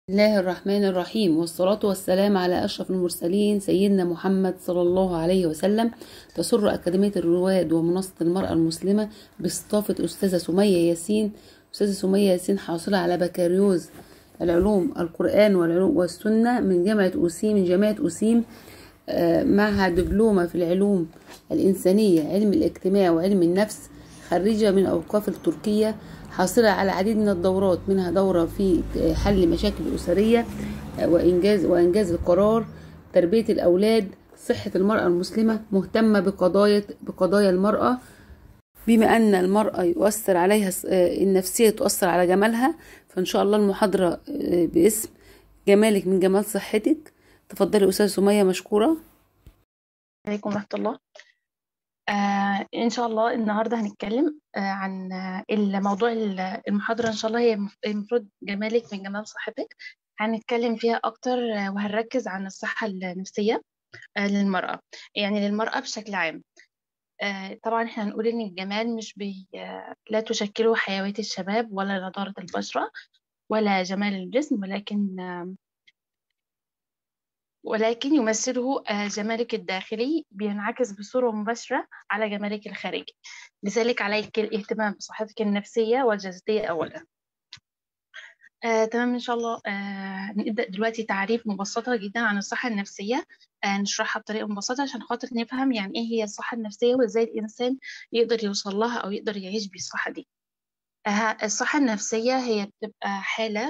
بسم الله الرحمن الرحيم والصلاة والسلام على أشرف المرسلين سيدنا محمد صلى الله عليه وسلم تسر أكاديمية الرواد ومنصة المرأة المسلمة باستضافة الأستاذة سمية ياسين أستاذة سمية ياسين حاصلة على بكالوريوس العلوم القرآن والعلوم والسنة من جامعة أوسيم من جامعة أوسيم آه، معها دبلومة في العلوم الإنسانية علم الاجتماع وعلم النفس خريجة من أوقاف التركية حاصلة على العديد من الدورات منها دورة في حل المشاكل الأسرية وإنجاز وإنجاز القرار تربية الأولاد صحة المرأة المسلمة مهتمة بقضايا بقضايا المرأة بما أن المرأة يؤثر عليها النفسية تؤثر على جمالها فإن شاء الله المحاضرة باسم جمالك من جمال صحتك تفضلي أستاذة سمية مشكورة عليكم ورحمة الله آه إن شاء الله النهاردة هنتكلم آه عن آه الموضوع المحاضرة إن شاء الله هي المفروض جمالك من جمال صحتك هنتكلم فيها أكتر آه وهنركز عن الصحة النفسية آه للمرأة يعني للمرأة بشكل عام آه طبعا احنا هنقول إن الجمال مش بي آه لا تشكله حيوية الشباب ولا نضارة البشرة ولا جمال الجسم ولكن آه ولكن يمثله جمالك الداخلي بينعكس بصورة مباشرة على جمالك الخارجي لذلك عليك الاهتمام بصحتك النفسية والجسدية أولا آه، تمام إن شاء الله آه، نبدأ دلوقتي تعريف مبسطة جدا عن الصحة النفسية آه، نشرحها بطريقة مبسطة عشان خاطر نفهم يعني إيه هي الصحة النفسية وإزاي الإنسان يقدر يوصل لها أو يقدر يعيش بالصحة دي آه، الصحة النفسية هي بتبقى حالة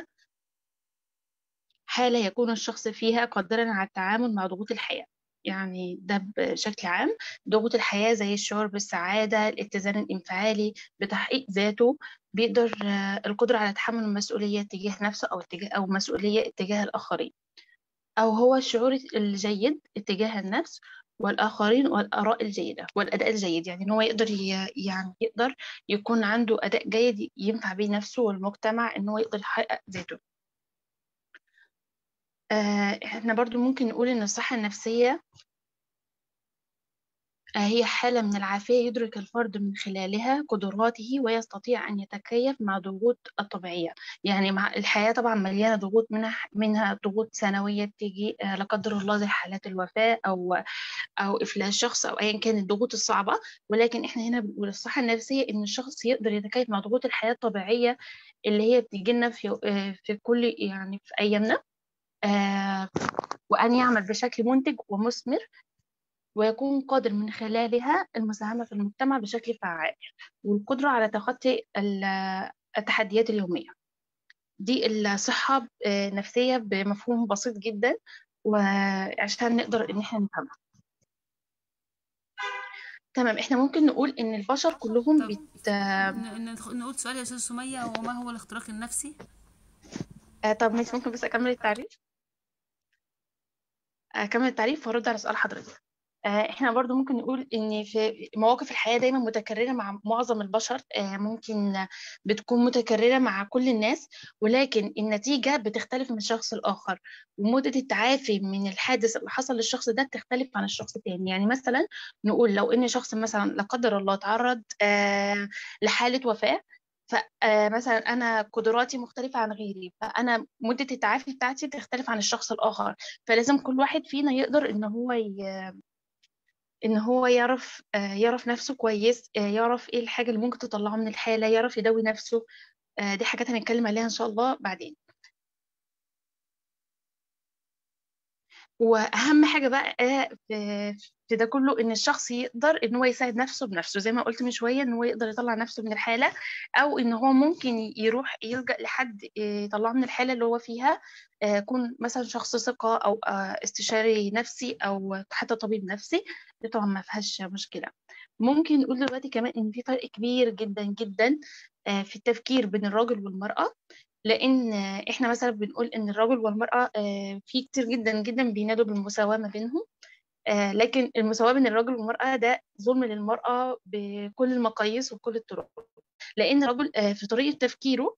حالة يكون الشخص فيها قادرا على التعامل مع ضغوط الحياة يعني ده بشكل عام ضغوط الحياة زي الشعور بالسعادة الاتزان الانفعالي بتحقيق ذاته بيقدر القدرة على تحمل المسؤولية تجاه نفسه أو اتجاه أو مسؤولية اتجاه الآخرين أو هو الشعور الجيد اتجاه النفس والآخرين والآراء الجيدة والأداء الجيد يعني إن هو يقدر يعني يقدر يكون عنده أداء جيد ينفع بيه نفسه والمجتمع إن هو يقدر يحقق ذاته آه، احنا برضو ممكن نقول ان الصحة النفسية آه، هي حالة من العافية يدرك الفرد من خلالها قدراته ويستطيع أن يتكيف مع ضغوط الطبيعية يعني مع الحياة طبعا مليانة ضغوط منها منها ضغوط سنوية تيجي لا قدر الله زي حالات الوفاة أو أو إفلاس شخص أو أيا كان الضغوط الصعبة ولكن إحنا هنا بنقول الصحة النفسية إن الشخص يقدر يتكيف مع ضغوط الحياة الطبيعية اللي هي بتيجي لنا في في كل يعني في أيامنا آه وأن يعمل بشكل منتج ومثمر ويكون قادر من خلالها المساهمة في المجتمع بشكل فعال والقدرة على تخطي التحديات اليومية دي الصحة نفسية بمفهوم بسيط جدا وعشان نقدر إن احنا نفهمها تمام احنا ممكن نقول ان البشر كلهم بت نقول سؤال يا استاذ سميه وما هو الاختراق النفسي آه طب مش ممكن بس اكمل التعريف اكمل التعريف وارد على سؤال حضرتك احنا برضو ممكن نقول ان في مواقف الحياه دايما متكرره مع معظم البشر ممكن بتكون متكرره مع كل الناس ولكن النتيجه بتختلف من شخص لاخر ومده التعافي من الحادث اللي حصل للشخص ده تختلف عن الشخص التاني يعني مثلا نقول لو ان شخص مثلا لا قدر الله تعرض لحاله وفاه فمثلا انا قدراتي مختلفه عن غيري فانا مده التعافي بتاعتي تختلف عن الشخص الاخر فلازم كل واحد فينا يقدر ان هو ي... ان هو يعرف يعرف نفسه كويس يعرف ايه الحاجه اللي ممكن تطلعه من الحاله يعرف يداوي نفسه دي حاجات هنتكلم عليها ان شاء الله بعدين واهم حاجه بقى في ده كله ان الشخص يقدر ان هو يساعد نفسه بنفسه زي ما قلت من شويه ان هو يقدر يطلع نفسه من الحاله او ان هو ممكن يروح يلجا لحد يطلعه من الحاله اللي هو فيها يكون مثلا شخص ثقه او استشاري نفسي او حتى طبيب نفسي دي طبعا ما فيهاش مشكله ممكن نقول دلوقتي كمان ان في فرق كبير جدا جدا في التفكير بين الراجل والمراه لان احنا مثلا بنقول ان الرجل والمراه في كتير جدا جدا بينادوا بالمساواه ما بينهم لكن المساواه بين الرجل والمراه ده ظلم للمراه بكل المقاييس وكل الطرق لان الرجل في طريقه تفكيره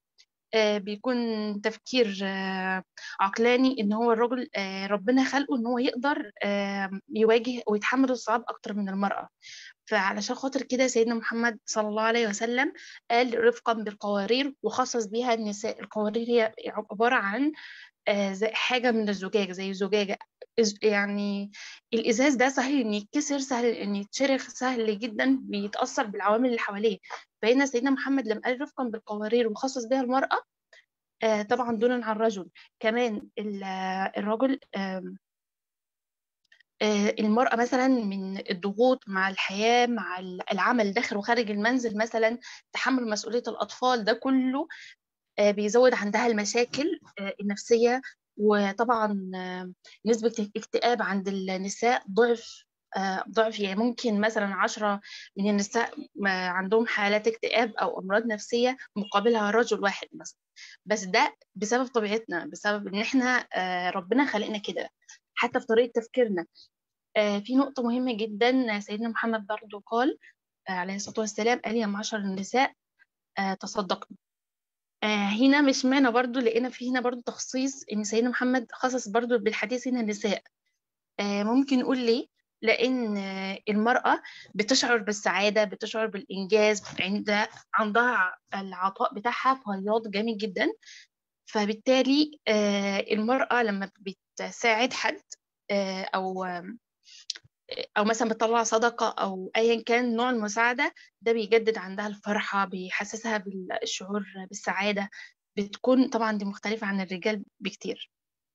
آه، بيكون تفكير آه، عقلاني ان هو الرجل آه، ربنا خلقه ان هو يقدر آه، يواجه ويتحمل الصعاب اكتر من المرأة فعلشان خاطر كده سيدنا محمد صلى الله عليه وسلم قال رفقا بالقوارير وخصص بيها النساء القوارير هي عبارة عن آه، زي حاجة من الزجاج زي زجاجة إز- يعني الإزاز ده سهل إن يتكسر سهل إن يتشرخ سهل جدا بيتأثر بالعوامل اللي حواليه فهنا سيدنا محمد لما قال رفقا بالقوارير وخصص بها المرأة آه، طبعا دونا عن الرجل كمان ال- آه، الرجل آم، آه، المرأة مثلا من الضغوط مع الحياة مع ال- العمل داخل وخارج المنزل مثلا تحمل مسؤولية الأطفال ده كله آه، بيزود عندها المشاكل آه، النفسية وطبعا آه، نسبة الاكتئاب عند النساء ضعف آه، ضعف يعني ممكن مثلا عشرة من النساء ما عندهم حالات اكتئاب أو أمراض نفسية مقابلها رجل واحد مثلا بس ده بسبب طبيعتنا بسبب إن إحنا آه، ربنا خلقنا كده حتى في طريقة تفكيرنا آه، في نقطة مهمة جدا سيدنا محمد برضو قال آه، عليه الصلاة والسلام قال يا معشر النساء آه، تصدقن آه هنا مش معنى برضو لقينا في هنا برضو تخصيص ان سيدنا محمد خصص برضو بالحديث هنا النساء آه ممكن نقول ليه لان آه المرأة بتشعر بالسعادة بتشعر بالإنجاز عند عندها العطاء بتاعها فياض جامد جدا فبالتالي آه المرأة لما بتساعد حد آه أو او مثلا بتطلع صدقه او ايا كان نوع المساعده ده بيجدد عندها الفرحه بيحسسها بالشعور بالسعاده بتكون طبعا دي مختلفه عن الرجال بكتير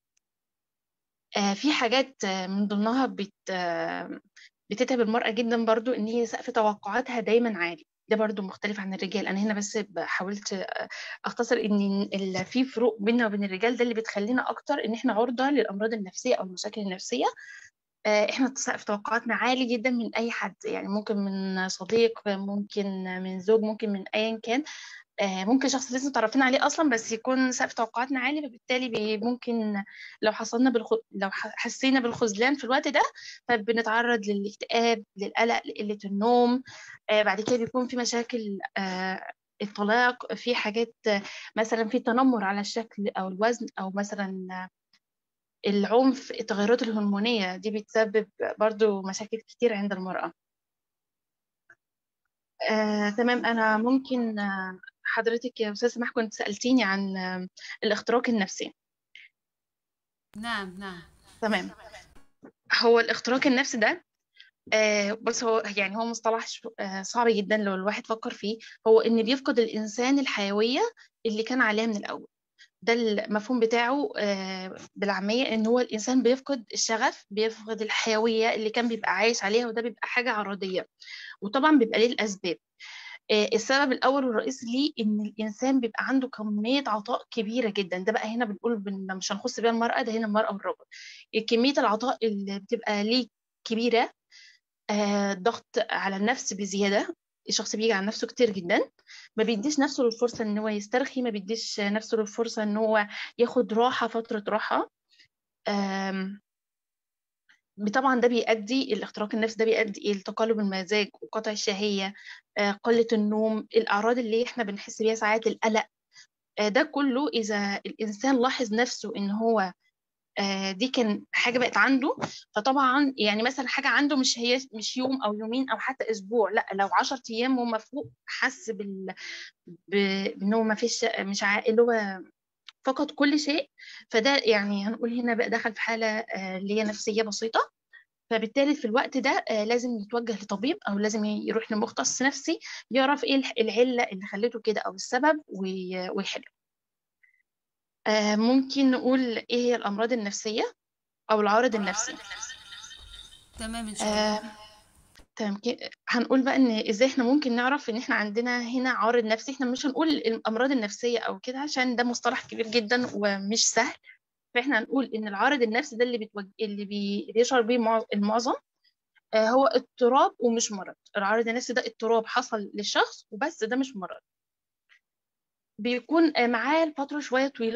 آه في حاجات آه من ضمنها بت آه بتتعب المرأة جدا برضو ان هي سقف توقعاتها دايما عالي ده برضو مختلف عن الرجال انا هنا بس حاولت آه، اختصر ان ال- في فروق بيننا وبين الرجال ده اللي بتخلينا اكتر ان احنا عرضة للامراض النفسية او المشاكل النفسية آه، احنا سقف توقعاتنا عالي جدا من اي حد يعني ممكن من صديق ممكن من زوج ممكن من ايا كان آه، ممكن شخص لسه متعرفين عليه اصلا بس يكون سقف توقعاتنا عالي فبالتالي بي- ممكن لو حصلنا بالخ... لو ح- حسينا بالخذلان في الوقت ده فبنتعرض للاكتئاب للقلق لقلة النوم آه، بعد كده بيكون في مشاكل آه، الطلاق في حاجات آه، مثلا في تنمر على الشكل او الوزن او مثلا العنف التغيرات الهرمونية دي بتسبب برضو مشاكل كتير عند المرأة آه، تمام أنا ممكن آه، حضرتك يا أستاذ سماح كنت سألتيني عن آه، الاختراق النفسي نعم نعم تمام هو الاختراق النفسي ده آه، بس هو يعني هو مصطلح ش- آه، صعب جدا لو الواحد فكر فيه هو إن بيفقد الإنسان الحيوية اللي كان عليها من الأول ده المفهوم بتاعه آه، بالعامية إن هو الإنسان بيفقد الشغف بيفقد الحيوية اللي كان بيبقى عايش عليها وده بيبقى حاجة عرضية وطبعا بيبقى ليه الأسباب آه، السبب الأول والرئيسي ليه إن الإنسان بيبقى عنده كمية عطاء كبيرة جدا ده بقى هنا بنقول بن- مش هنخص بيها المرأة ده هنا المرأة والرجل كمية العطاء اللي بتبقى ليه كبيرة آه، ضغط على النفس بزيادة الشخص بيجي على نفسه كتير جدا ما بيديش نفسه الفرصة ان هو يسترخي ما بيديش نفسه الفرصة ان هو ياخد راحة فترة راحة آم، طبعا ده بيؤدي الاختراق النفسي ده بيؤدي الى تقلب المزاج وقطع الشهية آه، قلة النوم الأعراض اللي احنا بنحس بيها ساعات القلق آه، ده كله إذا الإنسان لاحظ نفسه إن هو آه، دي كان حاجة بقت عنده فطبعا يعني مثلا حاجة عنده مش هي مش يوم أو يومين أو حتى أسبوع لا لو 10 أيام وما فوق حس بال ب- بإن هو ما فيش مش عا... اللي هو فقد كل شيء فده يعني هنقول هنا بقى دخل في حالة آه، اللي هي نفسية بسيطة فبالتالي في الوقت ده آه، لازم يتوجه لطبيب أو لازم يروح لمختص نفسي يعرف إيه الح- العلة اللي خلته كده أو السبب وي- ويحله آه، ممكن نقول إيه هي الأمراض النفسية أو العارض النفسي تمام ان شاء الله آه، تمام كي- هنقول بقى ان ازاي احنا ممكن نعرف ان احنا عندنا هنا عارض نفسي احنا مش هنقول الامراض النفسيه او كده عشان ده مصطلح كبير جدا ومش سهل فاحنا هنقول ان العارض النفسي ده اللي بيتوج... اللي بي... بيشعر بيه المع- المعظم آه، هو اضطراب ومش مرض العارض النفسي ده اضطراب حصل للشخص وبس ده مش مرض بيكون آه، معاه لفتره شويه طويله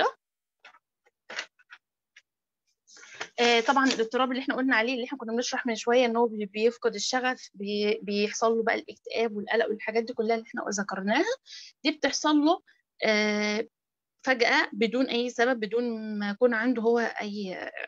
آه، طبعا الاضطراب اللي احنا قلنا عليه اللي احنا كنا بنشرح من شويه ان هو بي- بيفقد الشغف بي- بيحصل له بقى الاكتئاب والقلق والحاجات دي كلها اللي احنا ذكرناها دي بتحصل له آه، فجأة بدون أي سبب بدون ما يكون عنده هو أي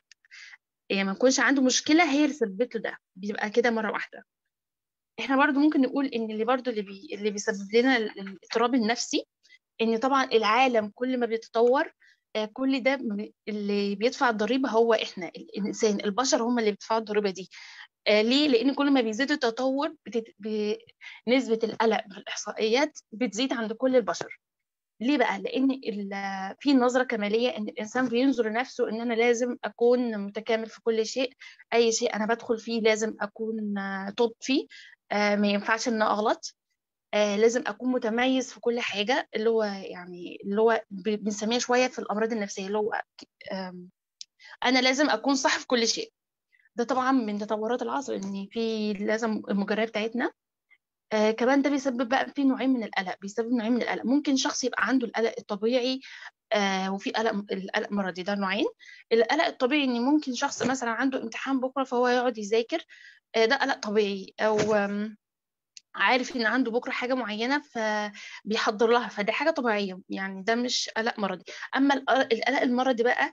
يعني ما يكونش عنده مشكلة هي اللي سببت له ده بيبقى كده مرة واحدة احنا برضو ممكن نقول ان اللي برضو اللي, بي... اللي بيسبب لنا ال- الاضطراب النفسي ان طبعا العالم كل ما بيتطور آه، كل ده م- اللي بيدفع الضريبة هو احنا الانسان البشر هم اللي بيدفعوا الضريبة دي آه، ليه لان كل ما بيزيد التطور بتت... ب... نسبة القلق في الاحصائيات بتزيد عند كل البشر ليه بقى لان ال... في نظرة كمالية ان الانسان بينظر لنفسه ان انا لازم اكون متكامل في كل شيء اي شيء انا بدخل فيه لازم اكون آه، توب فيه آه، ما ينفعش ان اغلط آه لازم اكون متميز في كل حاجه اللي هو يعني اللي هو ب- بنسميها شويه في الامراض النفسيه اللي هو آم، انا لازم اكون صح في كل شيء ده طبعا من تطورات العصر ان في لازم المجريه بتاعتنا آه كمان ده بيسبب بقى في نوعين من القلق بيسبب نوعين من القلق ممكن شخص يبقى عنده القلق الطبيعي آه وفي قلق القلق مرضي ده نوعين القلق الطبيعي ان ممكن شخص مثلا عنده امتحان بكره فهو يقعد يذاكر آه ده قلق طبيعي او آم، عارف ان عنده بكره حاجه معينه فبيحضر لها فده حاجه طبيعيه يعني ده مش قلق مرضي اما القلق القلق المرضي بقى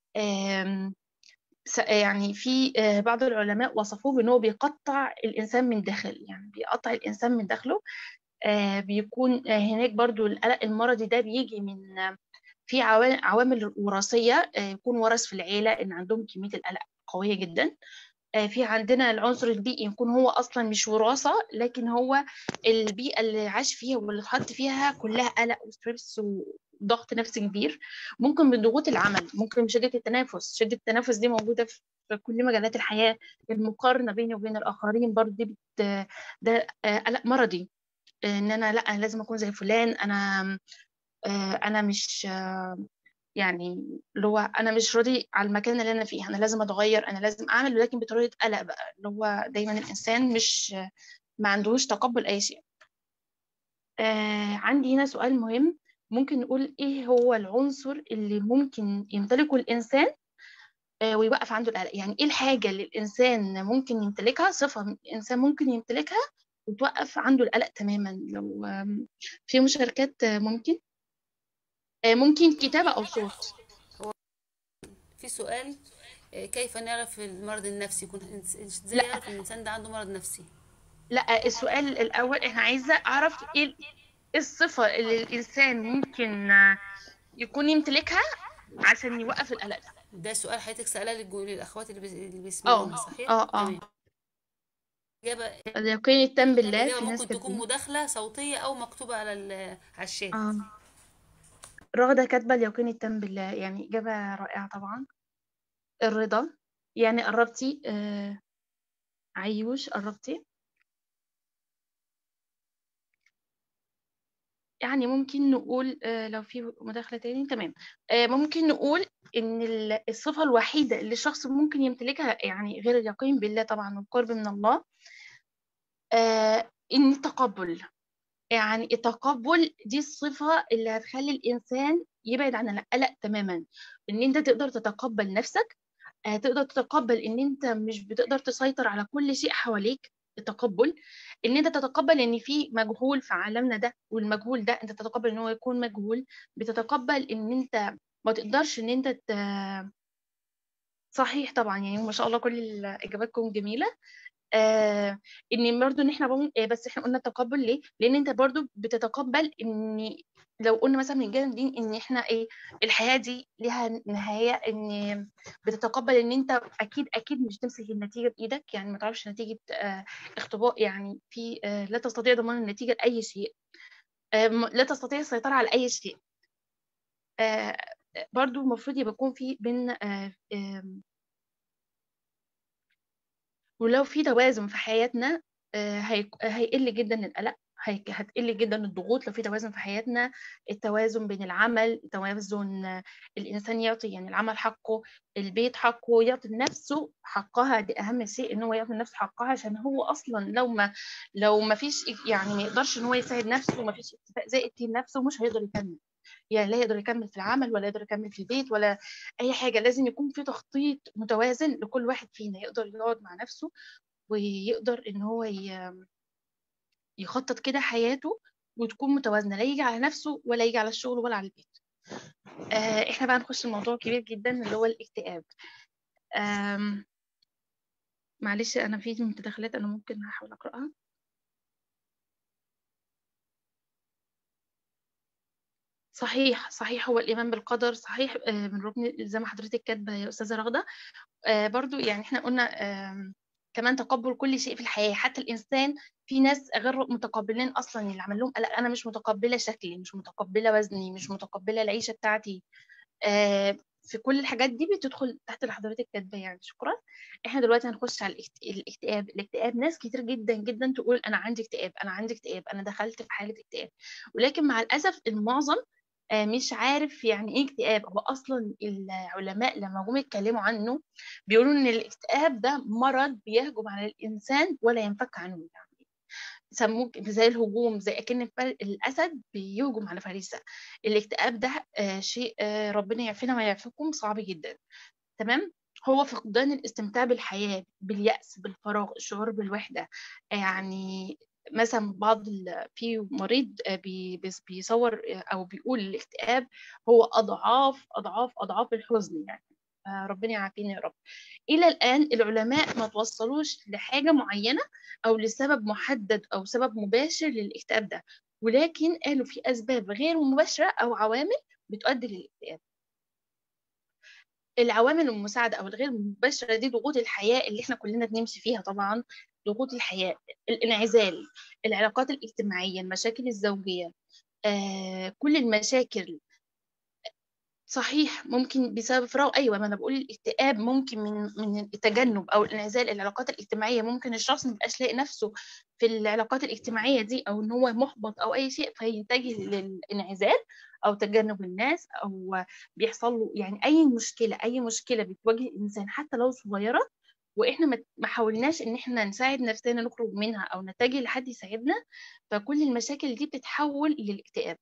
آم، س- يعني في آه، بعض العلماء وصفوه بان هو بيقطع الانسان من داخل يعني بيقطع الانسان من داخله آه، بيكون آه، هناك برضو القلق المرضي ده بيجي من آه، في عوا- عوامل وراثيه آه، يكون ورث في العيله ان عندهم كميه القلق قويه جدا آه، في عندنا العنصر البيئي يكون هو اصلا مش وراثه لكن هو البيئه اللي عاش فيها واللي اتحط فيها كلها قلق وستريس وضغط نفسي كبير ممكن من ضغوط العمل ممكن من شده التنافس شده التنافس دي موجوده في في كل مجالات الحياه المقارنه بيني وبين الاخرين برضه دي بت ده آه، قلق مرضي آه، ان انا لا انا لازم اكون زي فلان انا آه، انا مش آه، يعني اللي هو انا مش راضي على المكان اللي انا فيه انا لازم اتغير انا لازم اعمل ولكن بطريقه قلق بقى اللي هو دايما الانسان مش ما عندهوش تقبل اي شيء آه عندي هنا سؤال مهم ممكن نقول ايه هو العنصر اللي ممكن يمتلكه الانسان آه ويوقف عنده القلق يعني ايه الحاجه اللي الانسان ممكن يمتلكها صفه الانسان ممكن يمتلكها وتوقف عنده القلق تماما لو آم، في مشاركات آه، ممكن آه ممكن كتابه او صوت في سؤال آه، كيف نعرف المرض النفسي يكون إنس- ازاي لا يعرف ان الانسان ده عنده مرض نفسي لا السؤال الأول إحنا عايزة أعرف إيه ال- إيه الصفة اللي الإنسان ممكن آه، يكون يمتلكها عشان يوقف القلق ده ده سؤال حضرتك سألها للجو- للاخوات اللي بيس- اللي اه بيسمعونا صحيح اه اه تمام الاجابه اليقين التام بالله الاجابه في ناس ممكن تكون كاتبين مداخله صوتيه او مكتوبه على ال- على الشات اه رغدة كاتبة اليقين التام بالله يعني إجابة رائعة طبعا الرضا يعني قربتي آه عيوش قربتي يعني ممكن نقول آه، لو في مداخلة تاني تمام آه، ممكن نقول إن ال- الصفة الوحيدة اللي الشخص ممكن يمتلكها يعني غير اليقين بالله طبعا والقرب من الله آه، إن التقبل يعني التقبل دي الصفة اللي هتخلي الإنسان يبعد عن القلق تماما إن أنت تقدر تتقبل نفسك آه، تقدر تتقبل ان انت مش بتقدر تسيطر على كل شيء حواليك التقبل ان انت تتقبل ان في مجهول في عالمنا ده والمجهول ده انت تتقبل ان هو يكون مجهول بتتقبل ان انت ما تقدرش ان انت ت... صحيح طبعا يعني ما شاء الله كل اجاباتكم جميله آه ان برضو ان احنا بقول آه بس احنا قلنا التقبل ليه لان انت برضو بتتقبل ان لو قلنا مثلا من جانب الدين ان احنا ايه الحياه دي ليها نهايه ان بتتقبل ان انت اكيد اكيد مش تمسك النتيجه بايدك يعني ما تعرفش نتيجه آه اختبار يعني في آه لا تستطيع ضمان النتيجه لاي شيء آه م- لا تستطيع السيطره على اي شيء آه برضو المفروض يبقى يكون في بين آه آم، ولو في توازن في حياتنا آه، هيك- هيقل جدا القلق هيك- هتقل جدا الضغوط لو في توازن في حياتنا التوازن بين العمل التوازن آه، الإنسان يعطي يعني العمل حقه البيت حقه يعطي لنفسه حقها دي أهم شيء إن هو يعطي لنفسه حقها عشان هو أصلا لو ما لو ما فيش يعني ما يقدرش إن هو يساعد نفسه وما فيش اكتفاء ذاتي لنفسه مش هيقدر يكمل يعني لا يقدر يكمل في العمل ولا يقدر يكمل في البيت ولا أي حاجة لازم يكون في تخطيط متوازن لكل واحد فينا يقدر يقعد مع نفسه ويقدر ان هو ي- يخطط كده حياته وتكون متوازنه لا يجي على نفسه ولا يجي على الشغل ولا على البيت آه، احنا بقى نخش الموضوع كبير جدا اللي هو الاكتئاب آم، معلش انا في متداخلات انا ممكن احاول اقراها صحيح صحيح هو الإيمان بالقدر صحيح آه، من ركن زي ما حضرتك كاتبة يا أستاذة رغدة آه، برضو يعني احنا قلنا آم، كمان تقبل كل شيء في الحياة حتى الإنسان في ناس غير متقبلين أصلا اللي عمل لهم لا أنا مش متقبلة شكلي مش متقبلة وزني مش متقبلة العيشة بتاعتي آه، في كل الحاجات دي بتدخل تحت اللي حضرتك كاتباه يعني شكرا احنا دلوقتي هنخش على الاكت- الاكتئاب الاكتئاب ناس كتير جدا جدا تقول انا عندي اكتئاب انا عندي اكتئاب انا دخلت في حالة اكتئاب ولكن مع الأسف المعظم آه، مش عارف يعني ايه اكتئاب هو اصلا العلماء لما جم يتكلموا عنه بيقولوا ان الاكتئاب ده مرض بيهجم على الانسان ولا ينفك عنه يعني سموه زي الهجوم زي اكن الفر- الاسد بيهجم على فريسه الاكتئاب ده آه، شيء آه، ربنا يعافينا ويعافيكم صعب جدا تمام هو فقدان الاستمتاع بالحياة باليأس بالفراغ الشعور بالوحدة آه، يعني مثلا بعض ال... في مريض آه، بي... بيس- بيصور آه، أو بيقول الاكتئاب هو أضعاف أضعاف أضعاف الحزن يعني آه، ربنا يعافينا يا رب إلى الآن العلماء ما توصلوش لحاجة معينة أو لسبب محدد أو سبب مباشر للاكتئاب ده ولكن قالوا في أسباب غير مباشرة أو عوامل بتؤدي للاكتئاب العوامل المساعدة أو الغير مباشرة دي ضغوط الحياة اللي احنا كلنا بنمشي فيها طبعا ضغوط الحياة الانعزال العلاقات الاجتماعية المشاكل الزوجية آه، كل المشاكل صحيح ممكن بسبب فراغ ايوه ما انا بقول الاكتئاب ممكن من من التجنب او الانعزال العلاقات الاجتماعيه ممكن الشخص ما يبقاش لاقي نفسه في العلاقات الاجتماعيه دي او ان هو محبط او اي شيء فيتجه للانعزال او تجنب الناس او بيحصل له يعني اي مشكله اي مشكله بتواجه الانسان حتى لو صغيره واحنا ما ما حاولناش ان احنا نساعد نفسنا نخرج منها او نتجه لحد يساعدنا فكل المشاكل دي بتتحول للاكتئاب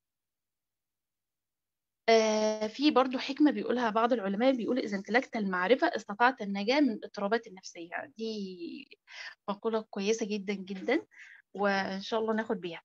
آه، في برضو حكمة بيقولها بعض العلماء بيقول إذا امتلكت المعرفة استطعت النجاة من الاضطرابات النفسية دي مقولة كويسة جدا جدا وإن شاء الله ناخد بيها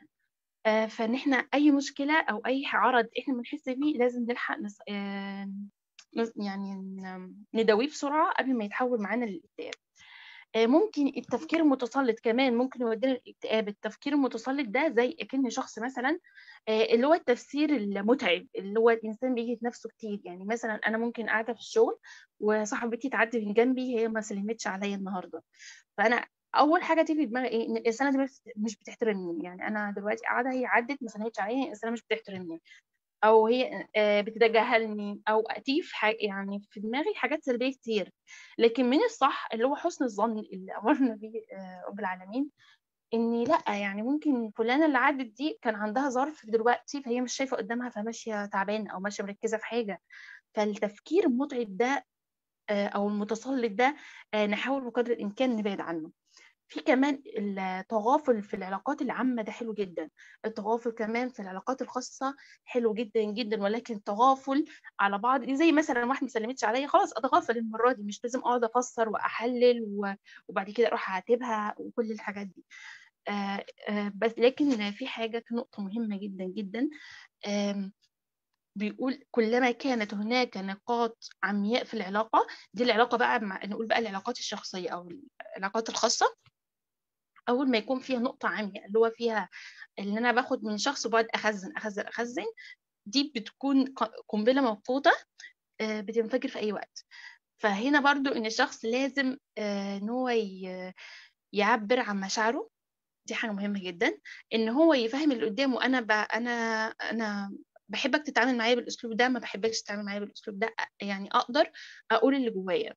آه، فإن إحنا أي مشكلة أو أي عرض إحنا بنحس بيه لازم نلحق نس... آه، نس- يعني ن- نداويه بسرعة قبل ما يتحول معانا للاكتئاب آه، ممكن التفكير المتسلط كمان ممكن يودينا للاكتئاب التفكير المتسلط ده زي اكن شخص مثلا آه، اللي هو التفسير المتعب اللي هو الانسان بيجي نفسه كتير يعني مثلا انا ممكن قاعده في الشغل وصاحبتي تعدي من جنبي هي ما سلمتش عليا النهارده فانا اول حاجه تيجي في دماغي ايه ان الانسانه دي مش مش بتحترمني يعني انا دلوقتي قاعده هي عدت ما سلمتش عليا الانسانه مش بتحترمني او هي آه، بتتجاهلني او اتي في حاجة يعني في دماغي حاجات سلبيه كتير لكن من الصح اللي هو حسن الظن اللي امرنا بيه آه، رب العالمين اني لا يعني ممكن فلانه اللي عدت دي كان عندها ظرف دلوقتي فهي مش شايفه قدامها فماشيه تعبانه او ماشيه مركزه في حاجه فالتفكير المتعب ده آه، او المتسلط ده آه، نحاول بقدر الامكان نبعد عنه في كمان التغافل في العلاقات العامة ده حلو جدا التغافل كمان في العلاقات الخاصة حلو جدا جدا ولكن التغافل على بعض زي مثلا واحد ما سلمتش عليا خلاص اتغافل المرة دي مش لازم اقعد افسر واحلل و- وبعد كده اروح اعاتبها وكل الحاجات دي آه آه بس لكن في حاجة في نقطة مهمة جدا جدا آم، بيقول كلما كانت هناك نقاط عمياء في العلاقة دي العلاقة بقى مع نقول بقى العلاقات الشخصية أو العلاقات الخاصة اول ما يكون فيها نقطه عاميه اللي هو فيها ان انا باخد من شخص وبقعد اخزن اخزن اخزن دي بتكون ق- قنبله موقوته آه، بتنفجر في اي وقت فهنا برضو ان الشخص لازم آه، ان هو ي- يعبر عن مشاعره دي حاجه مهمه جدا ان هو يفهم اللي قدامه انا ب... انا انا بحبك تتعامل معايا بالاسلوب ده ما بحبكش تتعامل معايا بالاسلوب ده يعني اقدر اقول اللي جوايا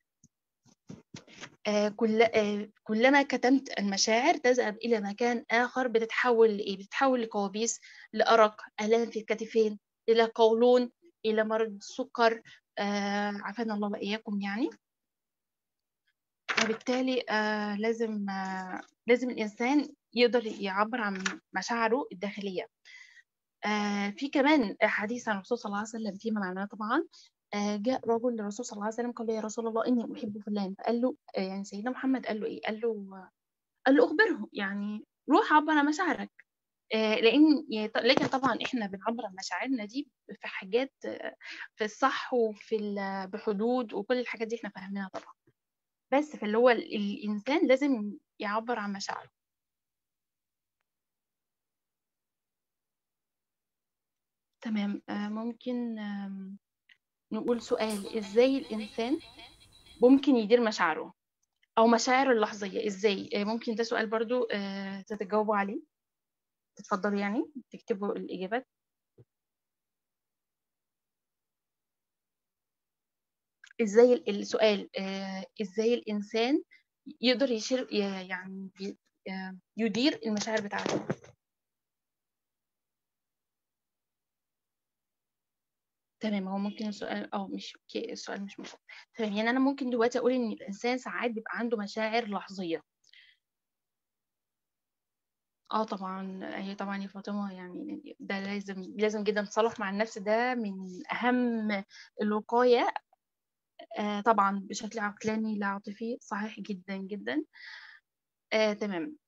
آه، كل آه، كلما كتمت المشاعر تذهب إلى مكان آخر بتتحول لإيه؟ بتتحول لكوابيس لأرق آلام في الكتفين إلى قولون إلى مرض السكر آه، عافانا الله وإياكم يعني وبالتالي آه، لازم آه، لازم الإنسان يقدر يعبر عن مشاعره الداخلية آه، في كمان حديث عن الرسول صلى الله عليه وسلم فيما معناه طبعا آه، جاء رجل للرسول صلى الله عليه وسلم قال له يا رسول الله إني أحب فلان فقال له آه، يعني سيدنا محمد قال له إيه؟ قال له قال له أخبره يعني روح عبر عن مشاعرك آه، لان ي- لكن طبعا احنا بنعبر عن مشاعرنا دي في حاجات آه، في الصح وفي ال- بحدود وكل الحاجات دي احنا فاهمينها طبعا بس فاللي هو ال- الانسان لازم يعبر عن مشاعره تمام آه، ممكن آم، نقول سؤال ازاي الانسان ممكن يدير مشاعره او مشاعره اللحظيه ازاي آه، ممكن ده سؤال برضو آه، تتجاوبوا عليه تتفضلوا يعني تكتبوا الاجابات ازاي ال- السؤال آه، ازاي الانسان يقدر يشير ي- يعني ي- آه، يدير المشاعر بتاعته تمام هو ممكن السؤال اه مش اوكي السؤال مش مفهوم تمام يعني انا ممكن دلوقتي اقول ان الانسان ساعات بيبقى عنده مشاعر لحظيه اه طبعا هي طبعا يا فاطمه يعني ده لازم لازم جدا تصالح مع النفس ده من اهم الوقايه آه طبعا بشكل عقلاني لا عاطفي صحيح جدا جدا آه تمام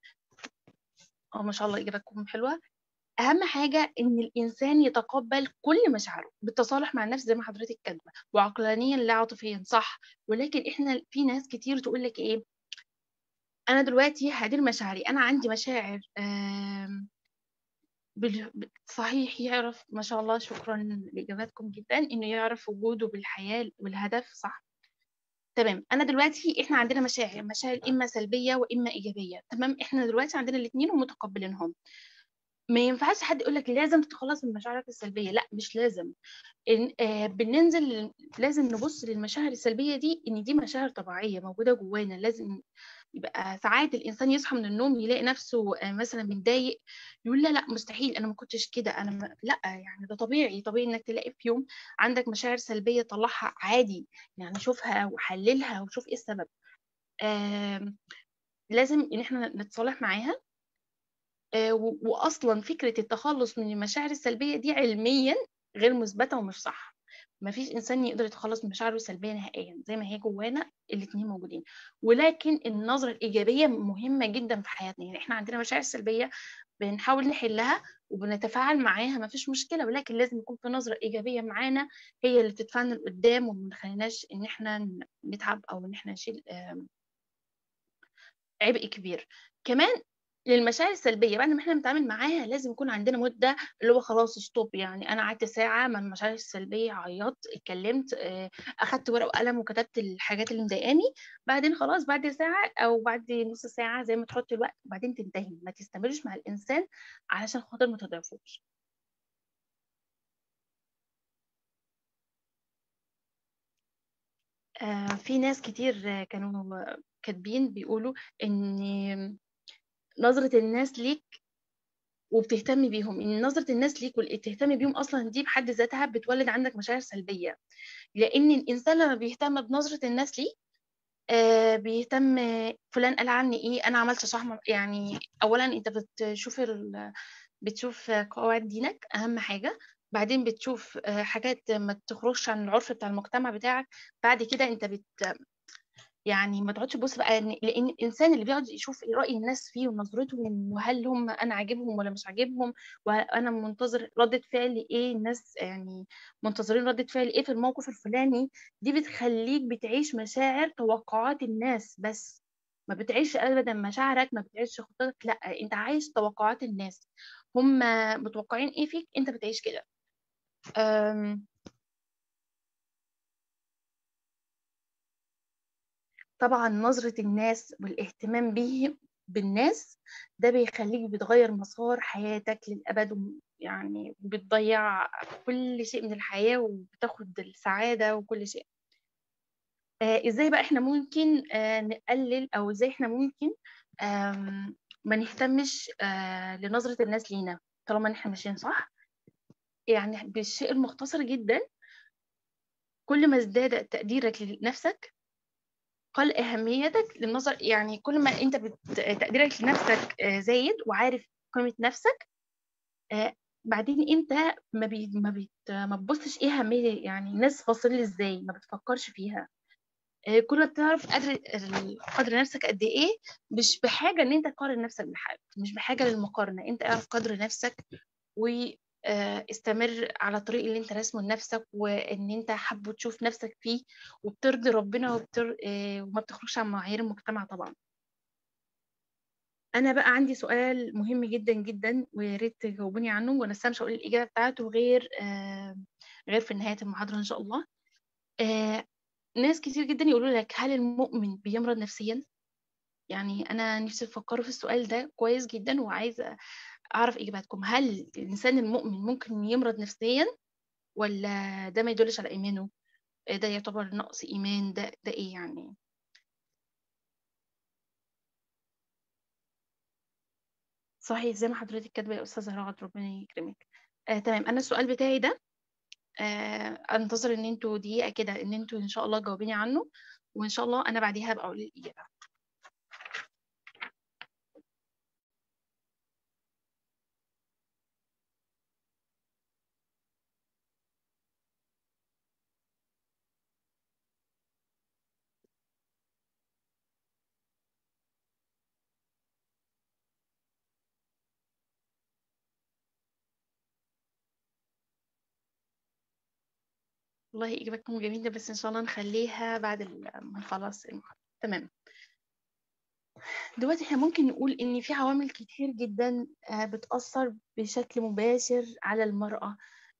اه ما شاء الله اجابتكم حلوه اهم حاجه ان الانسان يتقبل كل مشاعره بالتصالح مع النفس زي ما حضرتك كاتبه وعقلانيا لا عاطفيا صح ولكن احنا في ناس كتير تقول لك ايه انا دلوقتي هدير مشاعري انا عندي مشاعر آم، بال- ب- صحيح يعرف ما شاء الله شكرا لاجاباتكم جدا انه يعرف وجوده بالحياه والهدف صح تمام انا دلوقتي احنا عندنا مشاعر مشاعر اما سلبيه واما ايجابيه تمام احنا دلوقتي عندنا الاثنين ومتقبلينهم ما ينفعش حد يقول لك لازم تتخلص من مشاعرك السلبيه لا مش لازم إن آه بننزل لل- لازم نبص للمشاعر السلبيه دي ان دي مشاعر طبيعيه موجوده جوانا لازم يبقى ساعات الانسان يصحى من النوم يلاقي نفسه آه مثلا متضايق يقول لا لا مستحيل انا ما كنتش كده انا ما... لا يعني ده طبيعي طبيعي انك تلاقي في يوم عندك مشاعر سلبيه طلعها عادي يعني شوفها وحللها وشوف ايه السبب آم، لازم ان احنا نتصالح معاها آه، و- واصلا فكره التخلص من المشاعر السلبيه دي علميا غير مثبته ومش صح مفيش انسان يقدر يتخلص من مشاعره السلبيه نهائيا زي ما هي جوانا الاتنين موجودين ولكن النظره الايجابيه مهمه جدا في حياتنا يعني احنا عندنا مشاعر سلبيه بنحاول نحلها وبنتفاعل معاها مفيش مشكله ولكن لازم يكون في نظره ايجابيه معانا هي اللي تدفعنا لقدام وما تخليناش ان احنا نتعب او ان احنا نشيل آم، عبء كبير كمان للمشاعر السلبيه بعد ما احنا نتعامل معاها لازم يكون عندنا مده اللي هو خلاص ستوب يعني انا قعدت ساعه مع المشاعر السلبيه عيطت اتكلمت آه، اخدت ورقه وقلم وكتبت الحاجات اللي مضايقاني بعدين خلاص بعد ساعه او بعد نص ساعه زي ما تحط الوقت وبعدين تنتهي ما تستمرش مع الانسان علشان خاطر ما تضعفوش آه، في ناس كتير آه، كانوا كاتبين بيقولوا ان نظره الناس ليك وبتهتمي بيهم ان نظره الناس ليك وتهتمي بيهم اصلا دي بحد ذاتها بتولد عندك مشاعر سلبيه لان الانسان لما بيهتم بنظره الناس ليه آه بيهتم فلان قال عني ايه انا عملت صح ما- يعني اولا انت بتشوف ال... بتشوف قواعد دينك اهم حاجه بعدين بتشوف آه، حاجات ما تخرجش عن العرف بتاع المجتمع بتاعك بعد كده انت بت يعني ما تقعدش تبص بقى إن- لان الانسان اللي بيقعد يشوف إيه راي الناس فيه ونظرتهم وهل هم انا عاجبهم ولا مش عاجبهم وانا منتظر ردة فعل ايه الناس يعني منتظرين ردة فعل ايه في الموقف الفلاني دي بتخليك بتعيش مشاعر توقعات الناس بس ما بتعيش ابدا مشاعرك ما بتعيش خطتك لا انت عايش توقعات الناس هم متوقعين ايه فيك انت بتعيش كده أم، طبعا نظرة الناس والاهتمام به بالناس ده بيخليك بتغير مسار حياتك للأبد وم- يعني بتضيع كل شيء من الحياة وبتاخد السعادة وكل شيء آه ازاي بقى احنا ممكن آه نقلل او ازاي احنا ممكن آم، ما نهتمش آه لنظرة الناس لينا طالما إن احنا ماشيين صح يعني بالشيء المختصر جدا كل ما ازداد تقديرك لنفسك قل أهميتك للنظر يعني كل ما أنت بت... تقديرك لنفسك آه، زايد وعارف قيمة نفسك آه، بعدين أنت ما بي... ما, بت... ما بتبصش إيه أهمية يعني الناس فاصل إزاي ما بتفكرش فيها آه، كل ما بتعرف قدر ال- قدر نفسك قد ايه مش بحاجه ان انت تقارن نفسك بحد مش بحاجه للمقارنه انت اعرف قدر نفسك واستمر على الطريق اللي انت راسمه لنفسك وان انت حابه تشوف نفسك فيه وبترضي ربنا وبتر... آه، وما بتخرجش عن معايير المجتمع طبعا انا بقى عندي سؤال مهم جدا جدا ويا ريت تجاوبوني عنه وانا لسه مش هقول الاجابه بتاعته غير آه، غير في نهايه المحاضره ان شاء الله آه، ناس كتير جدا يقولوا لك هل المؤمن بيمرض نفسيا يعني انا نفسي تفكروا في السؤال ده كويس جدا وعايزه اعرف اجاباتكم هل الانسان المؤمن ممكن يمرض نفسيا ولا ده ما يدلش على ايمانه آه، ده يعتبر نقص ايمان ده ده ايه يعني صحيح زي ما حضرتك كاتبه يا استاذه رغد ربنا يكرمك آه تمام انا السؤال بتاعي ده آه انتظر ان انتوا دقيقه كده ان انتوا ان شاء الله تجاوبيني عنه وان شاء الله انا بعديها ابقى اقول الاجابه والله اجابتكم جميله بس ان شاء الله نخليها بعد ال- ما نخلص المحاضره تمام دلوقتي احنا ممكن نقول ان في عوامل كتير جدا آه، بتأثر بشكل مباشر على المرأة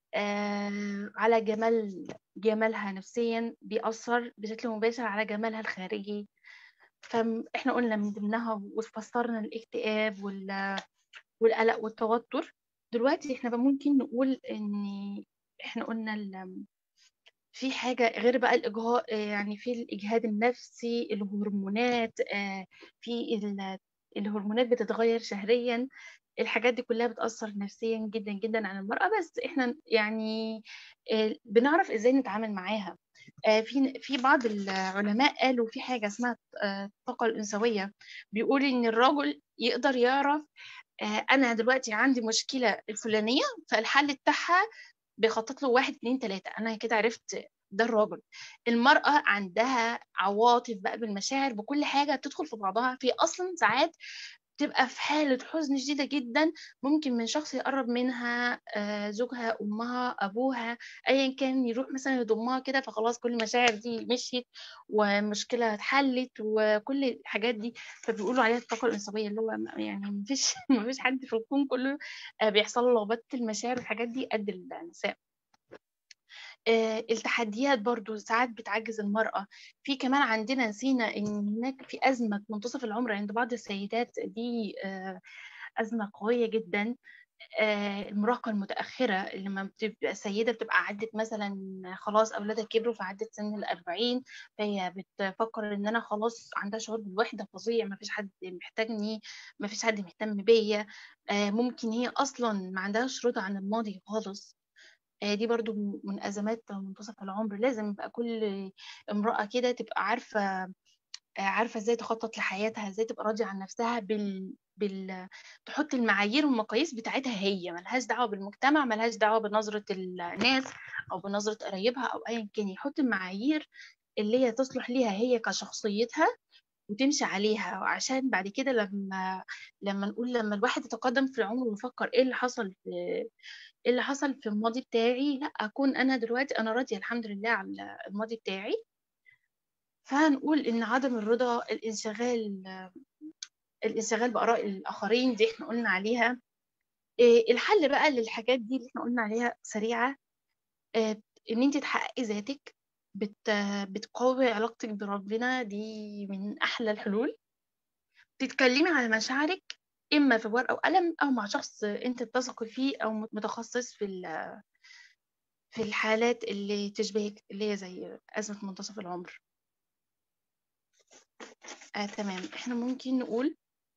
آه، على جمال جمالها نفسيا بيأثر بشكل مباشر على جمالها الخارجي فاحنا قلنا من ضمنها وفسرنا الاكتئاب وال- والقلق والتوتر دلوقتي احنا بقى ممكن نقول ان احنا قلنا ال- في حاجة غير بقى الإجهاض يعني في الإجهاد النفسي الهرمونات آه، في ال- الهرمونات بتتغير شهريا الحاجات دي كلها بتأثر نفسيا جدا جدا على المرأة بس احنا يعني آه، بنعرف ازاي نتعامل معاها آه، في في بعض العلماء قالوا في حاجة اسمها آه، الطاقة الأنثوية بيقول إن الرجل يقدر يعرف آه، أنا دلوقتي عندي مشكلة الفلانية فالحل بتاعها بيخطط له واحد اتنين تلاتة أنا كده عرفت ده الراجل المرأة عندها عواطف بقى بالمشاعر بكل حاجة بتدخل في بعضها في أصلا ساعات تبقى في حالة حزن شديدة جدا ممكن من شخص يقرب منها آه، زوجها أمها أبوها أيا كان يروح مثلا يضمها كده فخلاص كل المشاعر دي مشيت ومشكلة اتحلت وكل الحاجات دي فبيقولوا عليها الطاقة الأنثوية اللي هو يعني مفيش مفيش حد في الكون كله آه، بيحصل له لخبطة المشاعر والحاجات دي قد النساء آه، التحديات برضو ساعات بتعجز المرأة في كمان عندنا نسينا ان هناك في أزمة منتصف العمر عند بعض السيدات دي آه، أزمة قوية جدا آه، المراهقة المتأخرة لما بتبقى السيدة بتبقى عدت مثلا خلاص أولادها كبروا فعدت سن الأربعين فهي بتفكر إن أنا خلاص عندها شعور بالوحدة فظيع مفيش حد محتاجني مفيش حد مهتم بيا آه، ممكن هي أصلا ما عندهاش رضا عن الماضي خالص آه، دي برضو من أزمات منتصف العمر لازم يبقى كل امرأة كده تبقى عارفة آه، عارفة ازاي تخطط لحياتها ازاي تبقى راضية عن نفسها بال... بال... تحط المعايير والمقاييس بتاعتها هي ملهاش دعوة بالمجتمع ملهاش دعوة بنظرة الناس أو بنظرة قرايبها أو أيا كان يحط المعايير اللي هي تصلح ليها هي كشخصيتها وتمشي عليها عشان بعد كده لما لما نقول لما الواحد يتقدم في العمر ويفكر ايه اللي حصل في ايه اللي حصل في الماضي بتاعي لا اكون انا دلوقتي انا راضيه الحمد لله على الماضي بتاعي فهنقول ان عدم الرضا الانشغال الانشغال باراء الاخرين دي احنا قلنا عليها إيه الحل بقى للحاجات دي اللي احنا قلنا عليها سريعه إيه ان انت تحققي ذاتك بت بتقوي علاقتك بربنا دي من احلى الحلول تتكلمي على مشاعرك اما في ورقه وقلم او مع شخص انت بتثقي فيه او متخصص في ال- في الحالات اللي تشبهك اللي هي زي ازمه منتصف العمر آه تمام احنا ممكن نقول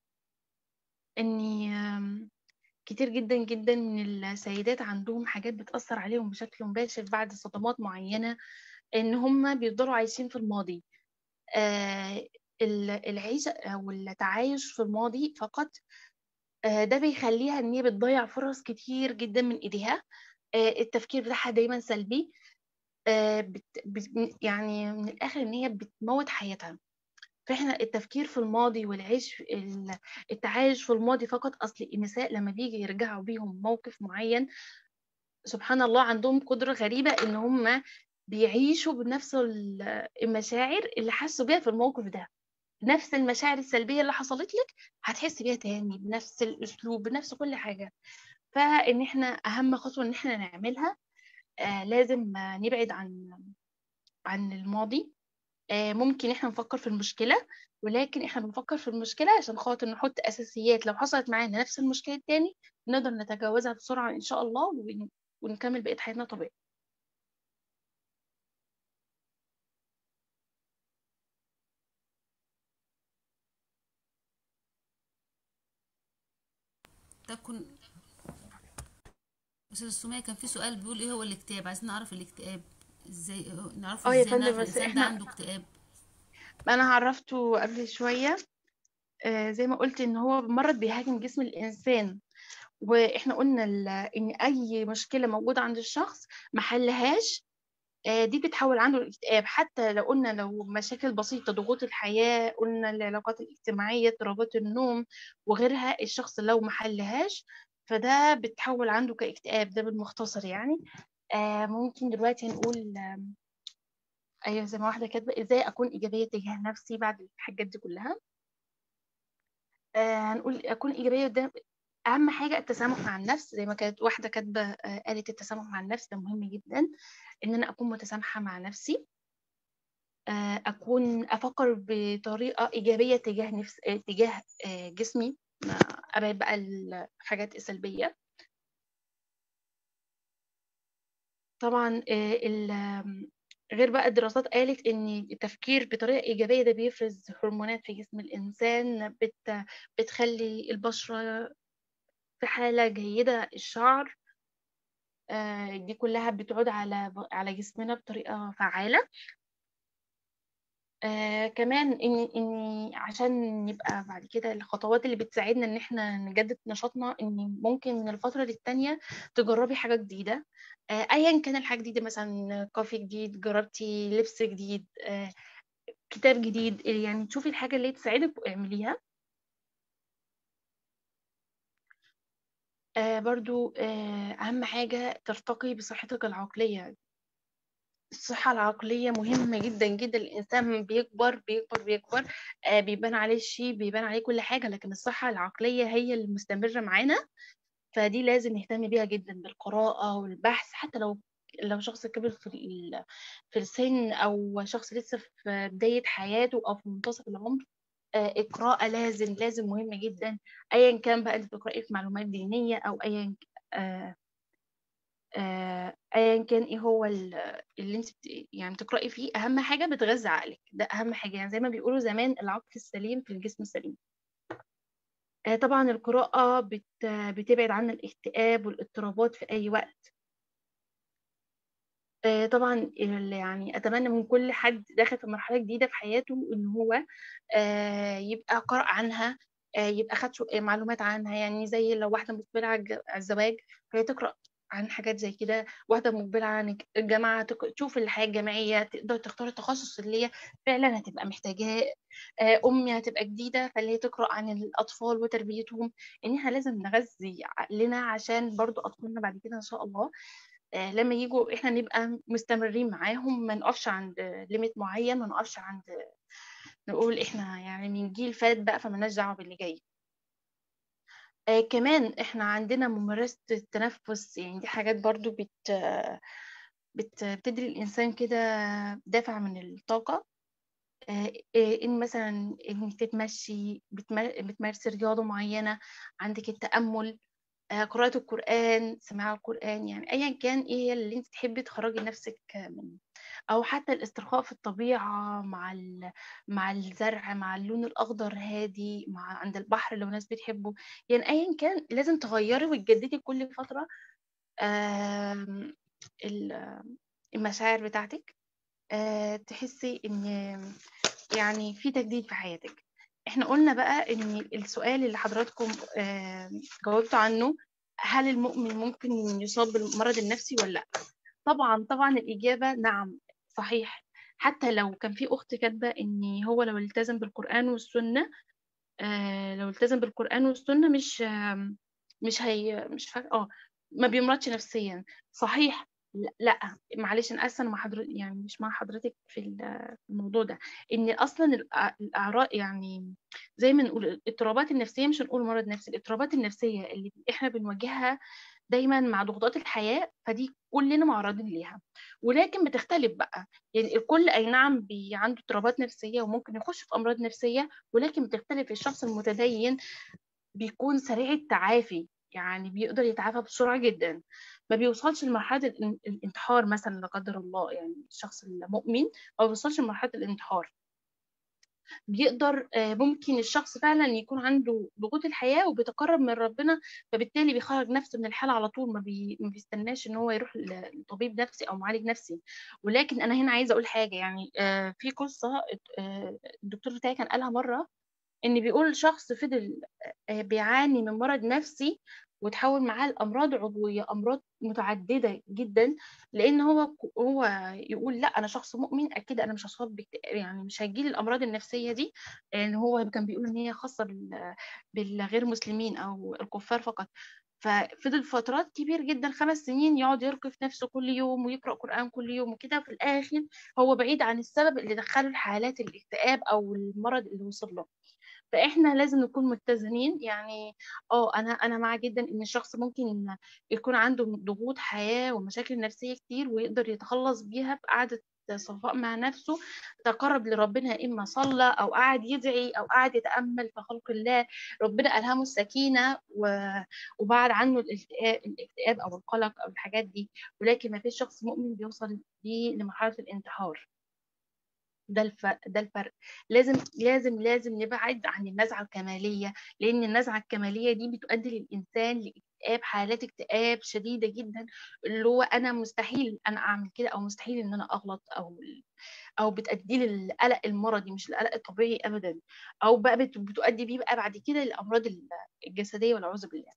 اني آم، كتير جدا جدا من السيدات عندهم حاجات بتأثر عليهم بشكل مباشر بعد صدمات معينة ان هم بيفضلوا عايشين في الماضي آه ال- العيش او التعايش في الماضي فقط آه ده بيخليها ان هي بتضيع فرص كتير جدا من ايديها آه التفكير بتاعها دايما سلبي آه، بت بت يعني من الآخر إن هي بتموت حياتها فإحنا التفكير في الماضي والعيش في ال- التعايش في الماضي فقط أصل النساء لما بيجي يرجعوا بيهم موقف معين سبحان الله عندهم قدرة غريبة إن هم بيعيشوا بنفس ال- المشاعر اللي حسوا بيها في الموقف ده نفس المشاعر السلبية اللي حصلت لك هتحس بيها تاني بنفس الأسلوب بنفس كل حاجة فإن إحنا أهم خطوة إن إحنا نعملها آه لازم آه، نبعد عن عن الماضي آه ممكن إحنا نفكر في المشكلة ولكن إحنا بنفكر في المشكلة عشان خاطر نحط أساسيات لو حصلت معانا نفس المشكلة التاني نقدر نتجاوزها بسرعة إن شاء الله ون- ونكمل بقية حياتنا طبيعي تكن استاذ سمية كان في سؤال بيقول ايه هو الاكتئاب عايزين نعرف الاكتئاب ازاي نعرفه اه يا ازاي نعرف فندم بس الانسان ده احنا عنده اكتئاب انا عرفته قبل شوية آه زي ما قلت ان هو مرض بيهاجم جسم الانسان واحنا قلنا ال- ان اي مشكلة موجودة عند الشخص محلهاش آه، دي بتحول عنده الاكتئاب حتى لو قلنا لو مشاكل بسيطة ضغوط الحياة قلنا العلاقات الاجتماعية اضطرابات النوم وغيرها الشخص لو محلهاش فده بتحول عنده كاكتئاب ده بالمختصر يعني آه ممكن دلوقتي هنقول آه، ايوه زي ما واحدة كاتبة ازاي اكون ايجابية تجاه نفسي بعد الحاجات دي كلها آه هنقول اكون ايجابية قدام اهم حاجة التسامح مع النفس زي ما كانت واحدة كاتبة آه، قالت التسامح مع النفس ده مهم جدا ان انا اكون متسامحة مع نفسي آه، أكون أفكر بطريقة إيجابية تجاه نفس آه، تجاه آه، جسمي ما أبعد بقى الحاجات السلبية طبعا آه، ال- آم، غير بقى الدراسات قالت إن التفكير بطريقة إيجابية ده بيفرز هرمونات في جسم الإنسان بت بتخلي البشرة في حالة جيدة الشعر آه، دي كلها بتعود على على جسمنا بطريقة فعالة آه كمان ان ان عشان نبقى بعد كده الخطوات اللي بتساعدنا ان احنا نجدد نشاطنا ان ممكن من الفتره للتانيه تجربي حاجه جديده آه ايا كان الحاجه جديده مثلا كوفي جديد جربتي لبس جديد آه كتاب جديد يعني تشوفي الحاجه اللي تساعدك واعمليها آه برضو آه اهم حاجه ترتقي بصحتك العقليه الصحة العقلية مهمة جدا جدا الإنسان بيكبر بيكبر بيكبر آه بيبان عليه الشيء بيبان عليه كل حاجة لكن الصحة العقلية هي المستمرة معانا فدي لازم نهتم بيها جدا بالقراءة والبحث حتى لو لو شخص كبر في ال- في السن أو شخص لسه في بداية حياته أو في منتصف العمر آه القراءة لازم لازم مهمة جدا أيا كان بقى أنت بتقرأي في معلومات دينية أو أيا آه آه، ايا كان ايه هو ال- اللي انت بت... يعني بتقرأي فيه اهم حاجة بتغذي عقلك ده اهم حاجة يعني زي ما بيقولوا زمان العقل السليم في الجسم السليم آه، طبعا القراءة بت... بتبعد عنا الاكتئاب والاضطرابات في اي وقت آه، طبعا ال- يعني اتمنى من كل حد داخل في مرحلة جديدة في حياته ان هو آه، يبقى قرأ عنها آه، يبقى خد شو- معلومات عنها يعني زي لو واحدة مقبلة على الج- على الزواج فهي تقرأ عن حاجات زي كده واحدة مقبلة عن الجامعة تك- تشوف الحياة الجامعية تقدر تختار التخصص اللي هي فعلا هتبقى محتاجاه آه، أمي هتبقى جديدة فاللي هي تقرأ عن الأطفال وتربيتهم إن إحنا لازم نغذي عقلنا عشان برضو أطفالنا بعد كده إن شاء الله آه، لما يجوا إحنا نبقى مستمرين معاهم ما نقفش عند ليميت معين ما نقفش عند نقول إحنا يعني من جيل فات بقى فمالناش دعوة باللي جاي آه كمان احنا عندنا ممارسة التنفس يعني دي حاجات برضو بت بت بتدي الإنسان كده دافع من الطاقة آه آه، إن مثلا إنك تتمشي بتمار- بتمارسي رياضة معينة عندك التأمل آه قراءة القرآن سماع القرآن يعني أيا كان إيه هي اللي أنت تحبي تخرجي نفسك منه أو حتى الاسترخاء في الطبيعة مع ال... مع الزرع مع اللون الأخضر هادي مع عند البحر لو ناس بتحبه يعني أيا كان لازم تغيري وتجددي كل فترة آم، ال- المشاعر بتاعتك آه، تحسي إن يعني في تجديد في حياتك احنا قلنا بقى ان السؤال اللي حضراتكم آم، جاوبتوا عنه هل المؤمن ممكن يصاب بالمرض النفسي ولا لا طبعا طبعا الإجابة نعم صحيح حتى لو كان في أخت كاتبة إن هو لو التزم بالقرآن والسنة آه لو التزم بالقرآن والسنة مش آه مش هي مش فاكرة اه ما بيمرضش نفسيا صحيح لا لا، معلش انا اسفه أنا مع حضرتك يعني مش مع حضرتك في ال- في الموضوع ده ان اصلا الأع- الاعراض يعني زي ما نقول الاضطرابات النفسيه مش هنقول مرض نفسي الاضطرابات النفسيه اللي احنا بنواجهها دايما مع ضغوطات الحياه فدي كلنا معرضين ليها ولكن بتختلف بقى يعني الكل اي نعم بي عنده اضطرابات نفسيه وممكن يخش في امراض نفسيه ولكن بتختلف الشخص المتدين بيكون سريع التعافي يعني بيقدر يتعافى بسرعة جدا ما بيوصلش لمرحلة الان- الانتحار مثلا لا قدر الله يعني الشخص المؤمن ما بيوصلش لمرحلة الانتحار بيقدر آه، ممكن الشخص فعلا يكون عنده ضغوط الحياة وبيتقرب من ربنا فبالتالي بيخرج نفسه من الحالة على طول ما, بي... ما بيستناش ان هو يروح ل- لطبيب نفسي او معالج نفسي ولكن انا هنا عايزة اقول حاجة يعني آه، في قصة آه، الدكتور بتاعي كان قالها مرة ان بيقول شخص فضل آه، بيعاني من مرض نفسي وتحول معاه لامراض عضويه امراض متعدده جدا لان هو هو يقول لا انا شخص مؤمن اكيد انا مش هصاب باكتئاب يعني مش هيجيلي الامراض النفسيه دي لان هو كان بيقول ان هي خاصه بال- بالغير مسلمين او الكفار فقط ففضل فترات كبير جدا خمس سنين يقعد يرقي في نفسه كل يوم ويقرأ قرآن كل يوم وكده في الآخر هو بعيد عن السبب اللي دخله لحالات الاكتئاب أو المرض اللي وصل له فاحنا لازم نكون متزنين يعني اه انا انا مع جدا ان الشخص ممكن يكون عنده ضغوط حياة ومشاكل نفسية كتير ويقدر يتخلص بيها بقعدة صفاء مع نفسه تقرب لربنا يا اما صلى او قعد يدعي او قعد يتامل في خلق الله ربنا الهمه السكينه و- وبعد عنه الاكتئاب الاكتئاب او القلق او الحاجات دي ولكن ما فيش شخص مؤمن بيوصل بيه لمرحله الانتحار ده الفرق ده الفرق لازم لازم لازم نبعد عن النزعه الكماليه لان النزعه الكماليه دي بتؤدي للانسان لاكتئاب حالات اكتئاب شديده جدا اللي هو انا مستحيل انا اعمل كده او مستحيل ان انا اغلط او او بتؤدي للقلق المرضي مش القلق الطبيعي ابدا او بقى بت- بتؤدي بيه بقى بعد كده للامراض الجسديه والعياذ بالله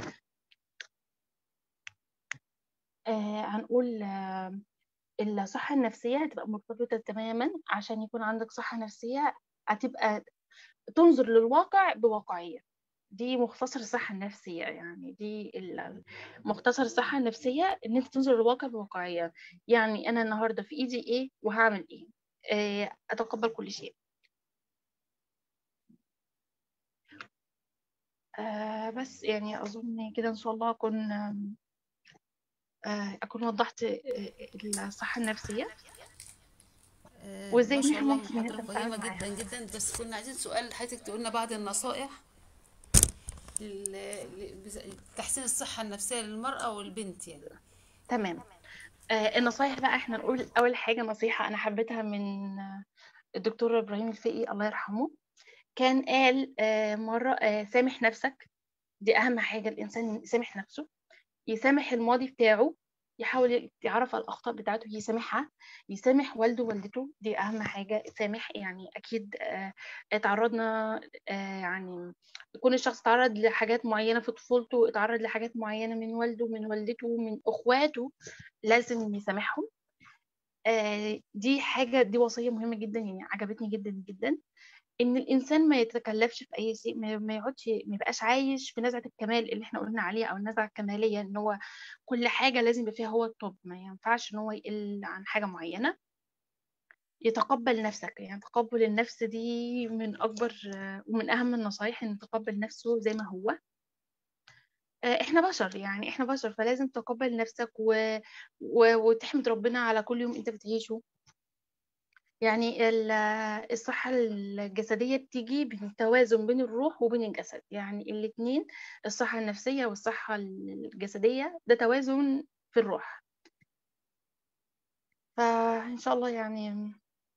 آه هنقول آه الصحة النفسية هتبقى مرتبطة تماما عشان يكون عندك صحة نفسية هتبقى تنظر للواقع بواقعية دي مختصر الصحة النفسية يعني دي ال- مختصر الصحة النفسية إن أنت تنظر للواقع بواقعية يعني أنا النهاردة في إيدي إيه وهعمل إيه آه، أتقبل كل شيء آه، بس يعني أظن كده إن شاء الله أكون آه، أكون وضحت آه، الصحة النفسية آه، وإزاي ما إن شاء إحنا الله ممكن محاضرة نقدر نتعامل قيمة معاها جدا جدا بس كنا عايزين سؤال حضرتك تقولنا بعض النصائح لل- ل- تحسين الصحة النفسية للمرأة والبنت يعني تمام آه، النصايح بقى احنا نقول اول حاجه نصيحه انا حبيتها من آه، الدكتور ابراهيم الفقي الله يرحمه كان قال آه، مره آه، سامح نفسك دي اهم حاجه الانسان يسامح نفسه يسامح الماضي بتاعه يحاول يعرف الأخطاء بتاعته يسامحها يسامح والده ووالدته دي أهم حاجة سامح يعني أكيد آه، اتعرضنا آه، يعني يكون الشخص تعرض لحاجات معينة في طفولته اتعرض لحاجات معينة من والده من والدته من أخواته لازم يسامحهم آه، دي حاجة دي وصية مهمة جدا يعني عجبتني جدا جدا ان الانسان ما يتكلفش في اي شيء ما ما يقعدش ما يبقاش عايش في نزعه الكمال اللي احنا قلنا عليها او النزعه الكماليه ان هو كل حاجه لازم يبقى فيها هو الطب ما ينفعش ان هو يقل عن حاجه معينه يتقبل نفسك يعني تقبل النفس دي من اكبر آه، ومن اهم النصايح ان تقبل نفسه زي ما هو آه، احنا بشر يعني احنا بشر فلازم تقبل نفسك و... و... وتحمد ربنا على كل يوم انت بتعيشه يعني ال- الصحة الجسدية بتيجي بالتوازن بين الروح وبين الجسد يعني الاتنين الصحة النفسية والصحة الجسدية ده توازن في الروح فإن شاء الله يعني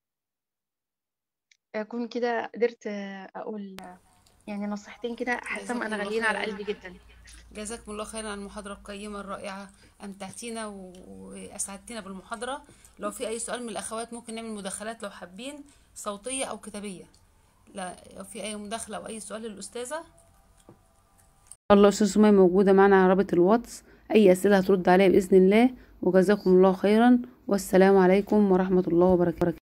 أكون كده قدرت أقول يعني نصيحتين كده حاسة جزاكم أنا الله غاليين على خيرا قلبي جدا جزاكم الله خيرا على المحاضرة القيمة الرائعة أمتعتينا و- وأسعدتينا بالمحاضرة لو في أي سؤال من الأخوات ممكن نعمل مداخلات لو حابين صوتية أو كتابية لا لو في أي مداخلة أو أي سؤال للأستاذة الله أستاذ سمية موجودة معنا على رابط الواتس أي أسئلة هترد عليها بإذن الله وجزاكم الله خيرا والسلام عليكم ورحمة الله وبركاته